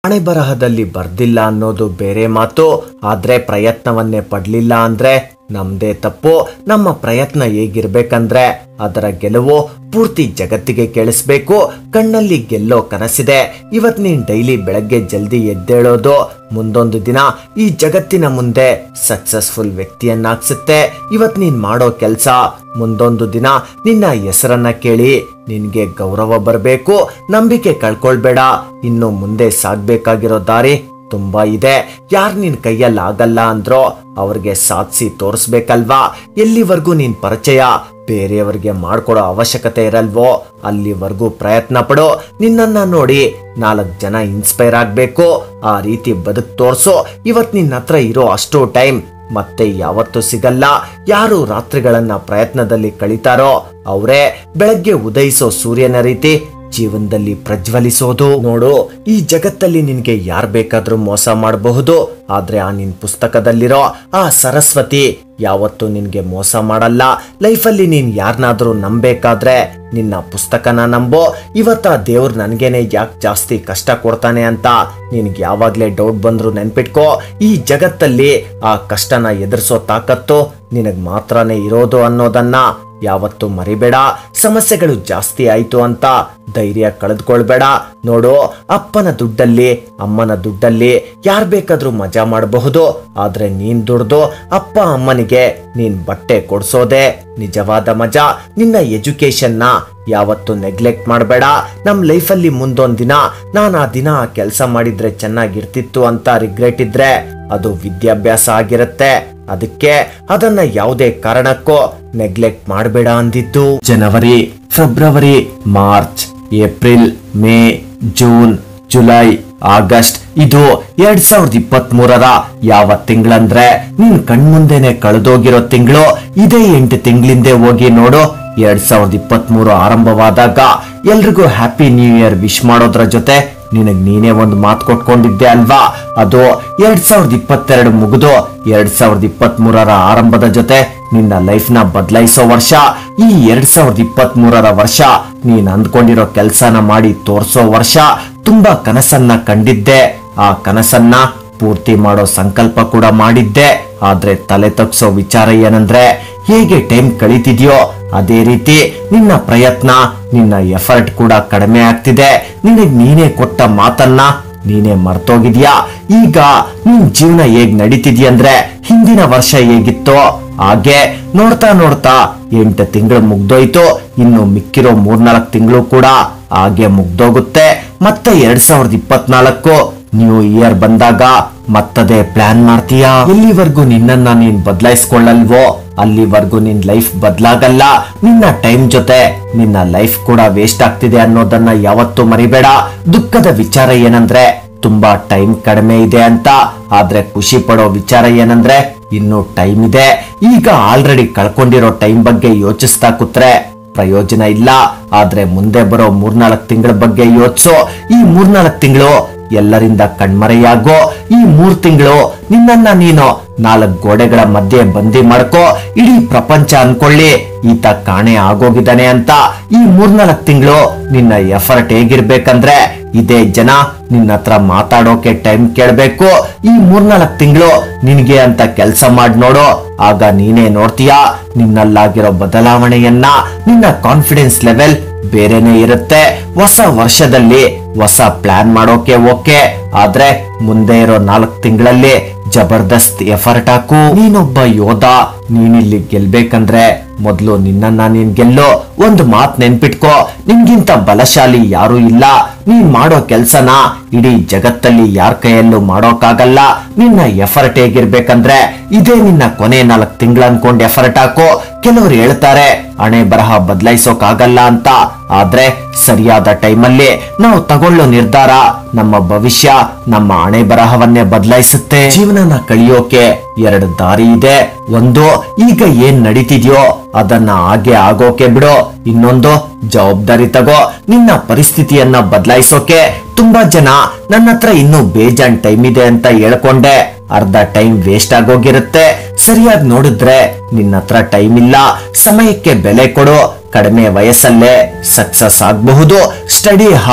ಹಣೆ ಬರಹದಲ್ಲಿ ಬರ್ದಿಲ್ಲ ಅನ್ನೋದು ಬೇರೆ ಮಾತು ಆದ್ರೆ ಪ್ರಯತ್ನವನ್ನೇ ಪಡ್ಲಿಲ್ಲ ಅಂದ್ರೆ ನಮ್ದೇ ತಪ್ಪು ನಮ್ಮ ಪ್ರಯತ್ನ ಹೇಗಿರ್ಬೇಕಂದ್ರೆ ಅದರ ಗೆಲುವು ಪೂರ್ತಿ ಜಗತ್ತಿಗೆ ಕೇಳಿಸ್ಬೇಕು ಕಣ್ಣಲ್ಲಿ ಗೆಲ್ಲೋ ಕನಸಿದೆ ಇವತ್ ನೀನ್ ಡೈಲಿ ಬೆಳಗ್ಗೆ ಜಲ್ದಿ ಎದ್ದೇಳೋದು ಮುಂದೊಂದು ದಿನ ಈ ಜಗತ್ತಿನ ಮುಂದೆ ಸಕ್ಸಸ್ಫುಲ್ ವ್ಯಕ್ತಿಯನ್ನಾಗ್ಸುತ್ತೆ ಇವತ್ ನೀನ್ ಮಾಡೋ ಕೆಲ್ಸ ಮುಂದೊಂದು ದಿನ ನಿನ್ನ ಹೆಸರನ್ನ ಕೇಳಿ ನಿನ್ಗೆ ಗೌರವ ಬರಬೇಕು ನಂಬಿಕೆ ಕಳ್ಕೊಳ್ಬೇಡ ಇನ್ನು ಮುಂದೆ ಸಾಗ್ಬೇಕಾಗಿರೋ ದಾರಿ ತುಂಬಾ ಇದೆ ಯಾರ್ ನಿನ್ ಕೈಯಲ್ಲಿ ಆಗಲ್ಲ ಅಂದ್ರೋ ಅವ್ರಿಗೆ ಸಾಧಿಸಿ ತೋರಿಸ್ಬೇಕಲ್ವಾ ಎಲ್ಲಿವರೆಗೂ ನೀನ್ ಪರಿಚಯ ಬೇರೆಯವರಿಗೆ ಮಾಡ್ಕೊಡೋ ಅವಶ್ಯಕತೆ ಇರಲ್ವೋ ಅಲ್ಲಿವರೆಗೂ ಪ್ರಯತ್ನ ಪಡು ನಿನ್ನನ್ನ ನೋಡಿ ನಾಲ್ಕು ಜನ ಇನ್ಸ್ಪೈರ್ ಆಗ್ಬೇಕು ಆ ರೀತಿ ಬದುಕ್ ತೋರ್ಸು ಇವತ್ ನಿನ್ನ ಹತ್ರ ಇರೋ ಅಷ್ಟು ಟೈಮ್ ಮತ್ತೆ ಯಾವತ್ತೂ ಸಿಗಲ್ಲ ಯಾರು ರಾತ್ರಿಗಳನ್ನ ಪ್ರಯತ್ನದಲ್ಲಿ ಕಳೀತಾರೋ ಅವರೇ ಬೆಳಗ್ಗೆ ಉದಯಿಸೋ ಸೂರ್ಯನ ರೀತಿ ಜೀವನದಲ್ಲಿ ಪ್ರಜ್ವಲಿಸೋದು ನೋಡು ಈ ಜಗತ್ತಲ್ಲಿ ನಿನ್ಗೆ ಯಾರ್ ಬೇಕಾದ್ರೂ ಮೋಸ ಮಾಡಬಹುದು ಆದ್ರೆ ಆ ನಿನ್ ಪುಸ್ತಕದಲ್ಲಿರೋ ಆ ಸರಸ್ವತಿ ಯಾವತ್ತೂ ನಿನ್ಗೆ ಮೋಸ ಮಾಡಲ್ಲ ಲೈಫಲ್ಲಿ ನೀನ್ ಯಾರನ್ನಾದ್ರೂ ನಂಬೇಕಾದ್ರೆ ನಿನ್ನ ಪುಸ್ತಕನ ನಂಬೋ ಇವತ್ತ ದೇವ್ರು ನನ್ಗೇನೆ ಯಾಕೆ ಜಾಸ್ತಿ ಕಷ್ಟ ಕೊಡ್ತಾನೆ ಅಂತ ನಿನ್ಗೆ ಯಾವಾಗ್ಲೇ ಡೌಟ್ ಬಂದ್ರು ನೆನ್ಪಿಟ್ಕೋ ಈ ಜಗತ್ತಲ್ಲಿ ಆ ಕಷ್ಟನ ಎದುರಿಸೋ ತಾಕತ್ತು ನಿನಗ್ ಮಾತ್ರನೇ ಇರೋದು ಅನ್ನೋದನ್ನ ಯಾವತ್ತು ಮರಿಬೇಡ ಸಮಸ್ಯೆಗಳು ಜಾಸ್ತಿ ಆಯ್ತು ಅಂತ ಧೈರ್ಯ ಕಳೆದುಕೊಳ್ಬೇಡ ನೋಡು ಅಪ್ಪನ ದುಡ್ಡಲ್ಲಿ ಅಮ್ಮನ ದುಡ್ಡಲ್ಲಿ ಯಾರ್ ಬೇಕಾದ್ರೂ ಮಜಾ ಮಾಡಬಹುದು ಆದ್ರೆ ನೀನ್ ದುಡ್ದು ಅಪ್ಪ ಅಮ್ಮನಿಗೆ ನೀನ್ ಬಟ್ಟೆ ಕೊಡ್ಸೋದೆ ನಿಜವಾದ ಮಜಾ ನಿನ್ನ ಎಜುಕೇಶನ್ನ ಯಾವತ್ತು ನೆಗ್ಲೆಕ್ಟ್ ಮಾಡಬೇಡ ನಮ್ ಲೈಫಲ್ಲಿ ಮುಂದೊಂದ್ ದಿನ ನಾನು ಆ ದಿನ ಆ ಕೆಲಸ ಮಾಡಿದ್ರೆ ಚೆನ್ನಾಗಿರ್ತಿತ್ತು ಅಂತ ರಿಗ್ರೆಟ್ ಇದ್ರೆ ಅದು ವಿದ್ಯಾಭ್ಯಾಸ ಆಗಿರುತ್ತೆ ಅದಕ್ಕೆ ಅದನ್ನ ಯಾವುದೇ ಕಾರಣಕ್ಕೂ ನೆಗ್ಲೆಕ್ಟ್ ಮಾಡಬೇಡ ಅಂದಿದ್ದು ಜನವರಿ ಫೆಬ್ರವರಿ ಮಾರ್ಚ್ ಏಪ್ರಿಲ್ ಮೇ ಜೂನ್ ಜುಲೈ ಆಗಸ್ಟ್ ಇದು ಎರಡ್ ಸಾವಿರದ ಇಪ್ಪತ್ತ್ ಮೂರರ ಯಾವ ತಿಂಗಳಂದ್ರೆ ನೀನ್ ಕಣ್ಮುಂದೆನೆ ಕಳೆದೋಗಿರೋ ತಿಂಗಳು ಇದೇ ಎಂಟು ತಿಂಗಳಿಂದೆ ಹೋಗಿ ನೋಡು ಎರಡ್ ಸಾವಿರದ ಇಪ್ಪತ್ತ್ ಮೂರು ಆರಂಭವಾದಾಗ ಎಲ್ರಿಗೂ ಹ್ಯಾಪಿ ನ್ಯೂ ಇಯರ್ ವಿಶ್ ಮಾಡೋದ್ರ ಜೊತೆ ನಿನಗ್ ನೀನೇ ಒಂದು ಮಾತು ಕೊಟ್ಕೊಂಡಿದ್ದೆ ಅಲ್ವಾ ಅದು ಎರಡ್ ಸಾವಿರದ ಇಪ್ಪತ್ತೆರಡು ಮುಗಿದು ಎರಡ್ ಸಾವಿರದ ಇಪ್ಪತ್ತ್ ಮೂರರ ಆರಂಭದ ಜೊತೆ ನಿನ್ನ ಲೈಫ್ ನ ಬದಲಾಯಿಸೋ ವರ್ಷ ಈ ಎರಡ್ ಸಾವಿರದ ಇಪ್ಪತ್ತ್ ಮೂರರ ವರ್ಷ ನೀನ್ ಅಂದ್ಕೊಂಡಿರೋ ಕೆಲ್ಸನ ಮಾಡಿ ತೋರ್ಸೋ ವರ್ಷ ತುಂಬಾ ಕನಸನ್ನ ಕಂಡಿದ್ದೆ ಆ ಕನಸನ್ನ ಪೂರ್ತಿ ಮಾಡೋ ಸಂಕಲ್ಪ ಕೂಡ ಮಾಡಿದ್ದೆ ಆದ್ರೆ ತಲೆ ತಗ್ಸೋ ವಿಚಾರ ಏನಂದ್ರೆ ಹೇಗೆ ಟೈಮ್ ಕಳೀತಿದ್ಯೋ ಅದೇ ರೀತಿ ನಿನ್ನ ಪ್ರಯತ್ನ ನಿನ್ನ ಎಫರ್ಟ್ ಕೂಡ ಕಡಿಮೆ ಆಗ್ತಿದೆ ನಿನಗ್ ನೀನೇ ಕೊಟ್ಟ ಮಾತನ್ನ ನೀನೇ ಮರ್ತೋಗಿದ್ಯಾ ಈಗ ನಿನ್ ಜೀವನ ಹೇಗ್ ನಡೀತಿದ್ಯಂದ್ರೆ ಹಿಂದಿನ ವರ್ಷ ಹೇಗಿತ್ತೋ ಹಾಗೆ ನೋಡ್ತಾ ನೋಡ್ತಾ ಎಂಟು ತಿಂಗಳು ಮುಗ್ದೋಯ್ತು ಇನ್ನು ಮಿಕ್ಕಿರೋ ಮೂರ್ನಾಲ್ಕು ತಿಂಗಳು ಕೂಡ ಹಾಗೆ ಮುಗ್ದೋಗುತ್ತೆ ಮತ್ತೆ ಎರಡ್ ಸಾವಿರದ ಇಪ್ಪತ್ನಾಲ್ಕು ನ್ಯೂ ಇಯರ್ ಬಂದಾಗ ಮತ್ತದೇ ಪ್ಲಾನ್ ಮಾಡ್ತೀಯಾ ಎಲ್ಲಿವರೆಗೂ ನಿನ್ನನ್ನ ನೀನ್ ಬದಲಾಯಿಸ್ಕೊಳ್ಳಲ್ವೋ ಅಲ್ಲಿವರೆಗೂ ನಿನ್ ಲೈಫ್ ಬದಲಾಗಲ್ಲ ನಿನ್ನ ಟೈಮ್ ಜೊತೆ ನಿನ್ನ ಲೈಫ್ ಕೂಡ ವೇಸ್ಟ್ ಆಗ್ತಿದೆ ಅನ್ನೋದನ್ನ ಯಾವತ್ತೂ ಮರಿಬೇಡ ದುಃಖದ ವಿಚಾರ ಏನಂದ್ರೆ ತುಂಬಾ ಟೈಮ್ ಕಡಿಮೆ ಇದೆ ಅಂತ ಆದ್ರೆ ಖುಷಿ ಪಡೋ ವಿಚಾರ ಏನಂದ್ರೆ ಇನ್ನು ಟೈಮ್ ಇದೆ ಈಗ ಆಲ್ರೆಡಿ ಕಳ್ಕೊಂಡಿರೋ ಟೈಮ್ ಬಗ್ಗೆ ಯೋಚಿಸ್ತಾ ಕೂತ್ರೆ ಪ್ರಯೋಜನ ಇಲ್ಲ ಆದ್ರೆ ಮುಂದೆ ಬರೋ ಮೂರ್ನಾಲ್ಕು ತಿಂಗಳ ಬಗ್ಗೆ ಯೋಚಿಸು ಈ ಮೂರ್ನಾಲ್ಕು ತಿಂಗಳು ಎಲ್ಲರಿಂದ ಕಣ್ಮರೆಯಾಗೋ ಈ ಮೂರ್ ತಿಂಗಳು ನಿನ್ನನ್ನ ನೀನು ನಾಲ್ಕು ಗೋಡೆಗಳ ಮಧ್ಯೆ ಬಂದಿ ಮಾಡ್ಕೋ ಇಡೀ ಪ್ರಪಂಚ ಅನ್ಕೊಳ್ಳಿ ಈತ ಕಾಣೆ ಆಗೋಗಿದ್ದಾನೆ ಅಂತ ಈ ಮೂರ್ನಾಲ್ಕು ತಿಂಗಳು ನಿನ್ನ ಎಫರ್ಟ್ ಹೇಗಿರ್ಬೇಕಂದ್ರೆ ಇದೇ ಜನ ನಿನ್ನ ಹತ್ರ ಮಾತಾಡೋಕೆ ಟೈಮ್ ಕೇಳ್ಬೇಕು ಈ ಮೂರ್ನಾಲ್ಕು ತಿಂಗಳು ನಿನ್ಗೆ ಅಂತ ಕೆಲಸ ಮಾಡಿ ನೋಡು ಆಗ ನೀನೇ ನೋಡ್ತೀಯಾ ನಿನ್ನಲ್ಲಾಗಿರೋ ಬದಲಾವಣೆಯನ್ನ ನಿನ್ನ ಕಾನ್ಫಿಡೆನ್ಸ್ ಲೆವೆಲ್ ಬೇರೆನೆ ಇರುತ್ತೆ ಹೊಸ ವರ್ಷದಲ್ಲಿ ಹೊಸ ಪ್ಲಾನ್ ಮಾಡೋಕೆ ಓಕೆ ಆದ್ರೆ ಮುಂದೆ ಇರೋ ನಾಲ್ಕು ತಿಂಗಳಲ್ಲಿ ಜಬರ್ದಸ್ತ್ ಎಫರ್ಟ್ ಹಾಕು ನೀನೊಬ್ಬ ಯೋಧ ನೀನಿಲ್ಲಿ ಗೆಲ್ಬೇಕಂದ್ರೆ ಮೊದ್ಲು ನಿನ್ನನ್ನ ನೀನ್ ಗೆಲ್ಲೋ ಒಂದು ಮಾತ್ ನೆನ್ಪಿಟ್ಕೋ ನಿನ್ಗಿಂತ ಬಲಶಾಲಿ ಯಾರು ಇಲ್ಲ ನೀನ್ ಮಾಡೋ ಕೆಲ್ಸನ ಇಡೀ ಜಗತ್ತಲ್ಲಿ ಯಾರ ಕೈಯಲ್ಲೂ ಮಾಡೋಕ್ಕಾಗಲ್ಲ ನಿನ್ನ ಎಫರ್ಟ್ ಹೇಗಿರ್ಬೇಕಂದ್ರೆ ಇದೇ ನಿನ್ನ ಕೊನೆ ನಾಲ್ಕು ತಿಂಗಳು ಅನ್ಕೊಂಡ್ ಎಫರ್ಟ್ ಹಾಕು ಕೆಲವರು ಹೇಳ್ತಾರೆ ಹಣೆ ಬರಹ ಬದಲಾಯಿಸೋಕಾಗಲ್ಲ ಅಂತ ಆದ್ರೆ ಸರಿಯಾದ ಟೈಮಲ್ಲಿ ನಾವು ತಗೊಳ್ಳೋ ನಿರ್ಧಾರ ನಮ್ಮ ಭವಿಷ್ಯ ನಮ್ಮ ಹಣೆ ಬರಹವನ್ನೇ ಬದಲಾಯಿಸುತ್ತೆ ಜೀವನನ ಕಳಿಯೋಕೆ ಎರಡು ದಾರಿ ಇದೆ ಒಂದು ಈಗ ಏನ್ ನಡೀತಿದ್ಯೋ ಅದನ್ನ ಹಾಗೆ ಆಗೋಕೆ ಬಿಡು ಇನ್ನೊಂದು ಜವಾಬ್ದಾರಿ ತಗೋ ನಿನ್ನ ಪರಿಸ್ಥಿತಿಯನ್ನ ಬದಲಾಯಿಸೋಕೆ ತುಂಬಾ ಜನ ನನ್ನ ಹತ್ರ ಇನ್ನೂ ಬೇಜಾನ್ ಟೈಮ್ ಇದೆ ಅಂತ ಹೇಳ್ಕೊಂಡೆ ಅರ್ಧ ಟೈಮ್ ವೇಸ್ಟ್ ಆಗೋಗಿರುತ್ತೆ ಸರಿಯಾಗಿ ನೋಡಿದ್ರೆ ನಿನ್ನ ಹತ್ರ ಟೈಮ್ ಇಲ್ಲ ಸಮಯಕ್ಕೆ ಬೆಲೆ ಕೊಡು ಕಡಿಮೆ ವಯಸ್ಸಲ್ಲೇ ಸಕ್ಸಸ್ ಆಗಬಹುದು study hard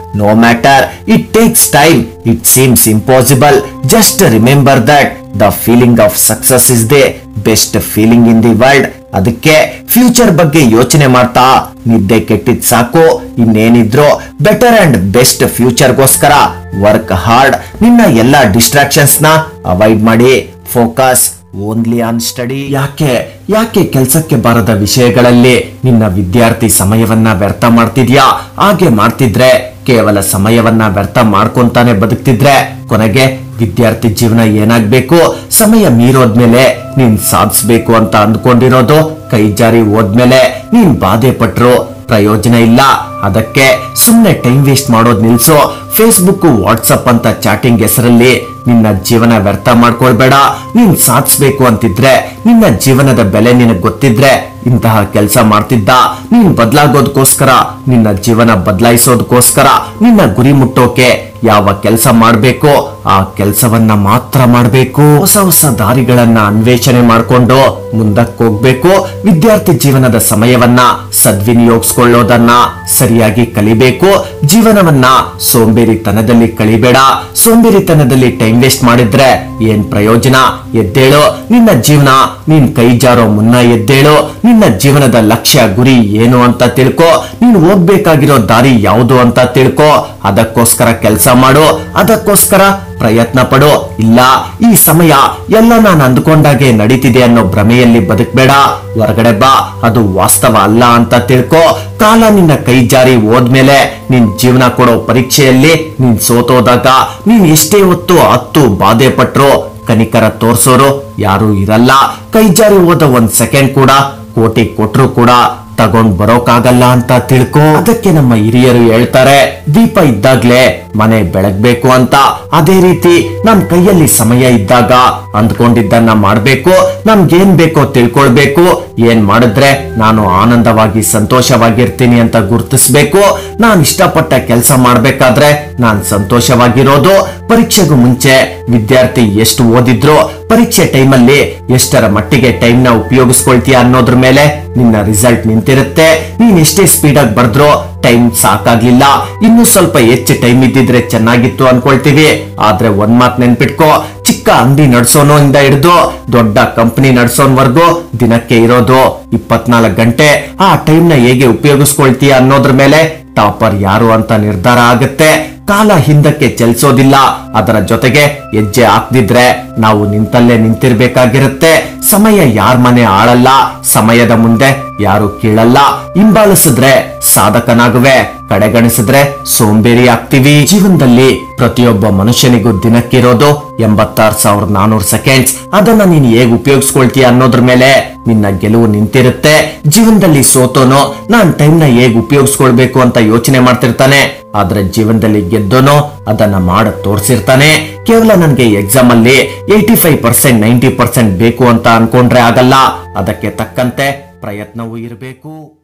no matter it takes time it seems impossible just remember that the feeling of success is the best feeling in the world ಅದಕ್ಕೆ ಫ್ಯೂಚರ್ ಬಗ್ಗೆ ಯೋಚನೆ ಮಾಡ್ತಾ ನಿದ್ದೆ ಕೆಟ್ಟಿದ್ ಸಾಕು ಇನ್ನೇನಿದ್ರು ಬೆಟರ್ ಅಂಡ್ ಬೆಸ್ಟ್ ಫ್ಯೂಚರ್ಗೋಸ್ಕರ ವರ್ಕ್ ಹಾರ್ಡ್ ನಿನ್ನ ಎಲ್ಲ ಡಿಸ್ಟ್ರಾಕ್ಷನ್ಸ್ ನ ಅವಾಯ್ಡ್ ಮಾಡಿ ಫೋಕಸ್ ಓನ್ಲಿ ಆನ್ ಸ್ಟಡಿ ಯಾಕೆ ಯಾಕೆ ಕೆಲಸಕ್ಕೆ ಬಾರದ ವಿಷಯಗಳಲ್ಲಿ ನಿನ್ನ ವಿದ್ಯಾರ್ಥಿ ಸಮಯವನ್ನ ವ್ಯರ್ಥ ಮಾಡ್ತಿದ್ಯಾ ಹಾಗೆ ಮಾಡ್ತಿದ್ರೆ ಕೇವಲ ಸಮಯವನ್ನ ವ್ಯರ್ಥ ಮಾಡ್ಕೊಂತಾನೆ ಬದುಕ್ತಿದ್ರೆ ಕೊನೆಗೆ ವಿದ್ಯಾರ್ಥಿ ಜೀವನ ಏನಾಗ್ಬೇಕು ಸಮಯ ಮೀರೋದ್ಮೇಲೆ ನೀನ್ ಸಾಧಿಸ್ಬೇಕು ಅಂತ ಅಂದ್ಕೊಂಡಿರೋದು ಕೈ ಜಾರಿ ಹೋದ್ಮೇಲೆ ನೀನ್ ಬಾಧೆ ಪಟ್ರು ಪ್ರಯೋಜನ ಇಲ್ಲ ಅದಕ್ಕೆ ಸುಮ್ನೆ ಟೈಮ್ ವೇಸ್ಟ್ ಮಾಡೋದ್ ನಿಲ್ಸು ಫೇಸ್ಬುಕ್ ವಾಟ್ಸಪ್ ಅಂತ ಚಾಟಿಂಗ್ ಹೆಸರಲ್ಲಿ ನಿನ್ನ ಜೀವನ ವ್ಯರ್ಥ ಮಾಡ್ಕೊಳ್ಬೇಡ ನೀನ್ ಸಾಧಿಸ್ಬೇಕು ಅಂತಿದ್ರೆ ನಿನ್ನ ಜೀವನದ ಬೆಲೆ ನಿನಗ್ ಗೊತ್ತಿದ್ರೆ ಇಂತಹ ಕೆಲಸ ಮಾಡ್ತಿದ್ದ ನೀನ್ ಬದಲಾಗೋದಕ್ಕೋಸ್ಕರ ನಿನ್ನ ಜೀವನ ಬದಲಾಯಿಸೋದಕ್ಕೋಸ್ಕರ ನಿನ್ನ ಗುರಿ ಮುಟ್ಟೋಕೆ ಯಾವ ಕೆಲಸ ಮಾಡ್ಬೇಕು ಆ ಕೆಲಸವನ್ನ ಮಾತ್ರ ಮಾಡ್ಬೇಕು ಹೊಸ ಹೊಸ ದಾರಿಗಳನ್ನ ಅನ್ವೇಷಣೆ ಮಾಡ್ಕೊಂಡು ಮುಂದಕ್ಕೆ ಹೋಗ್ಬೇಕು ವಿದ್ಯಾರ್ಥಿ ಜೀವನದ ಸಮಯವನ್ನ ಸದ್ವಿನಿಯೋಗಿಸ್ಕೊಳ್ಳೋದನ್ನ ಸರಿಯಾಗಿ ಕಲಿಬೇಕು ಜೀವನವನ್ನ ಸೋಂಬೇರಿತನದಲ್ಲಿ ಕಳಿಬೇಡ ಸೋಂಬೇರಿತನದಲ್ಲಿ ಟೈಮ್ ವೇಸ್ಟ್ ಮಾಡಿದ್ರೆ ಏನ್ ಪ್ರಯೋಜನ ಎದ್ದೇಳು ನಿನ್ನ ಜೀವನ ನೀನ್ ಕೈ ಜಾರೋ ಮುನ್ನ ಎದ್ದೇಳು ನಿನ್ನ ಜೀವನದ ಲಕ್ಷ್ಯ ಗುರಿ ಏನು ಅಂತ ತಿಳ್ಕೊ ನೀನು ಹೋಗ್ಬೇಕಾಗಿರೋ ದಾರಿ ಯಾವುದು ಅಂತ ತಿಳ್ಕೊ ಅದಕ್ಕೋಸ್ಕರ ಕೆಲಸ ಮಾಡು ಅದಕ್ಕೋಸ್ಕರ ಪ್ರಯತ್ನ ಪಡು ಇಲ್ಲ ಈ ಸಮಯ ಎಲ್ಲ ನಾನು ಅಂದ್ಕೊಂಡಾಗೆ ನಡೀತಿದೆ ಅನ್ನೋ ಭ್ರಮೆಯಲ್ಲಿ ಬದುಕ್ಬೇಡ ಹೊರಗಡೆ ಬಾ ಅದು ವಾಸ್ತವ ಅಲ್ಲ ಅಂತ ತಿಳ್ಕೊ ಕಾಲ ನಿನ್ನ ಕೈ ಜಾರಿ ಹೋದ್ಮೇಲೆ ನಿನ್ ಜೀವನ ಕೊಡೋ ಪರೀಕ್ಷೆಯಲ್ಲಿ ನೀನ್ ಸೋತೋದಾಗ ನೀನ್ ಎಷ್ಟೇ ಹೊತ್ತು ಹತ್ತು ಬಾಧೆ ಪಟ್ರು ಕನಿಕರ ತೋರ್ಸೋರು ಯಾರು ಇರಲ್ಲ ಕೈ ಜಾರಿ ಹೋದ ಒಂದ್ ಸೆಕೆಂಡ್ ಕೂಡ ಕೋಟಿ ಕೊಟ್ರು ಕೂಡ ತಗೊಂಡ್ ಬರೋಕಾಗಲ್ಲ ಅಂತ ತಿಳ್ಕೊ ಅದಕ್ಕೆ ನಮ್ಮ ಹಿರಿಯರು ಹೇಳ್ತಾರೆ ದೀಪ ಇದ್ದಾಗ್ಲೇ ಮನೆ ಬೆಳಗ್ಬೇಕು ಅಂತ ಅದೇ ರೀತಿ ನಮ್ ಕೈಯಲ್ಲಿ ಸಮಯ ಇದ್ದಾಗ ಅಂದ್ಕೊಂಡಿದ್ದನ್ನ ಮಾಡ್ಬೇಕು ನಮ್ಗೇನ್ ಬೇಕೋ ತಿಳ್ಕೊಳ್ಬೇಕು ಏನ್ ಮಾಡಿದ್ರೆ ನಾನು ಆನಂದವಾಗಿ ಸಂತೋಷವಾಗಿರ್ತೀನಿ ಅಂತ ಗುರ್ತಿಸ್ಬೇಕು ನಾನ್ ಇಷ್ಟಪಟ್ಟ ಕೆಲಸ ಮಾಡ್ಬೇಕಾದ್ರೆ ನಾನ್ ಸಂತೋಷವಾಗಿರೋದು ಪರೀಕ್ಷೆಗೂ ಮುಂಚೆ ವಿದ್ಯಾರ್ಥಿ ಎಷ್ಟು ಓದಿದ್ರು ಪರೀಕ್ಷೆ ಟೈಮಲ್ಲಿ ಎಷ್ಟರ ಮಟ್ಟಿಗೆ ಟೈಮ್ ನ ಉಪಯೋಗಿಸ್ಕೊಳ್ತೀಯ ಅನ್ನೋದ್ರ ಮೇಲೆ ನಿನ್ನ ರಿಸಲ್ಟ್ ನಿಂತಿರುತ್ತೆ ನೀನ್ ಎಷ್ಟೇ ಸ್ಪೀಡ್ ಆಗಿ ಬರ್ದ್ರೋ ಟೈಮ್ ಸಾಕಾಗ್ಲಿಲ್ಲ ಇನ್ನು ಸ್ವಲ್ಪ ಹೆಚ್ಚು ಟೈಮ್ ಇದ್ದಿದ್ರೆ ಚೆನ್ನಾಗಿತ್ತು ಅನ್ಕೊಳ್ತೀವಿ ಆದ್ರೆ ಒಂದ್ ಮಾತ್ ನೆನ್ಪಿಟ್ಕೋ ಚಿಕ್ಕ ಅಂಗಡಿ ನಡ್ಸೋನು ಇಂದ ಹಿಡಿದು ದೊಡ್ಡ ಕಂಪನಿ ನಡ್ಸೋನ್ವರ್ಗು ದಿನಕ್ಕೆ ಇರೋದು ಇಪ್ಪತ್ನಾಲ್ಕು ಗಂಟೆ ಆ ಟೈಮ್ ನ ಹೇಗೆ ಉಪಯೋಗಿಸ್ಕೊಳ್ತೀಯ ಅನ್ನೋದ್ರ ಮೇಲೆ ಟಾಪರ್ ಯಾರು ಅಂತ ನಿರ್ಧಾರ ಆಗುತ್ತೆ ಕಾಲ ಹಿಂದಕ್ಕೆ ಚಲಿಸೋದಿಲ್ಲ ಅದರ ಜೊತೆಗೆ ಹೆಜ್ಜೆ ಹಾಕ್ದಿದ್ರೆ ನಾವು ನಿಂತಲ್ಲೇ ನಿಂತಿರ್ಬೇಕಾಗಿರುತ್ತೆ ಸಮಯ ಯಾರ್ ಮನೆ ಆಳಲ್ಲ ಸಮಯದ ಮುಂದೆ ಯಾರು ಕೀಳಲ್ಲ ಹಿಂಬಾಲಿಸಿದ್ರೆ ಸಾಧಕನಾಗುವೆ ಕಡೆಗಣಿಸಿದ್ರೆ ಸೋಂಬೇರಿ ಆಗ್ತೀವಿ ಜೀವನದಲ್ಲಿ ಪ್ರತಿಯೊಬ್ಬ ಮನುಷ್ಯನಿಗೂ ದಿನಕ್ಕಿರೋದು ಎಂಬತ್ತಾರು ಸಾವಿರದ ನಾನೂರು ಸೆಕೆಂಡ್ಸ್ ಅದನ್ನ ನೀನ್ ಹೇಗ್ ಉಪಯೋಗಿಸ್ಕೊಳ್ತೀಯ ಅನ್ನೋದ್ರ ಮೇಲೆ ನಿನ್ನ ಗೆಲುವು ನಿಂತಿರುತ್ತೆ ಜೀವನದಲ್ಲಿ ಸೋತೋನೋ ನಾನ್ ಟೈಮ್ ನ ಹೇಗ್ ಉಪಯೋಗಿಸ್ಕೊಳ್ಬೇಕು ಅಂತ ಯೋಚನೆ ಮಾಡ್ತಿರ್ತಾನೆ ಆದ್ರೆ ಜೀವನದಲ್ಲಿ ಗೆದ್ದೋನೋ ಅದನ್ನ ಮಾಡ ತೋರ್ಸಿರ್ತಾನೆ ಕೇವಲ ನನ್ಗೆ ಎಕ್ಸಾಮ್ ಅಲ್ಲಿ eighty five percent ninety percent ಬೇಕು ಅಂತ ಅನ್ಕೊಂಡ್ರೆ ಆಗಲ್ಲ ಅದಕ್ಕೆ ತಕ್ಕಂತೆ ಪ್ರಯತ್ನವೂ ಇರಬೇಕು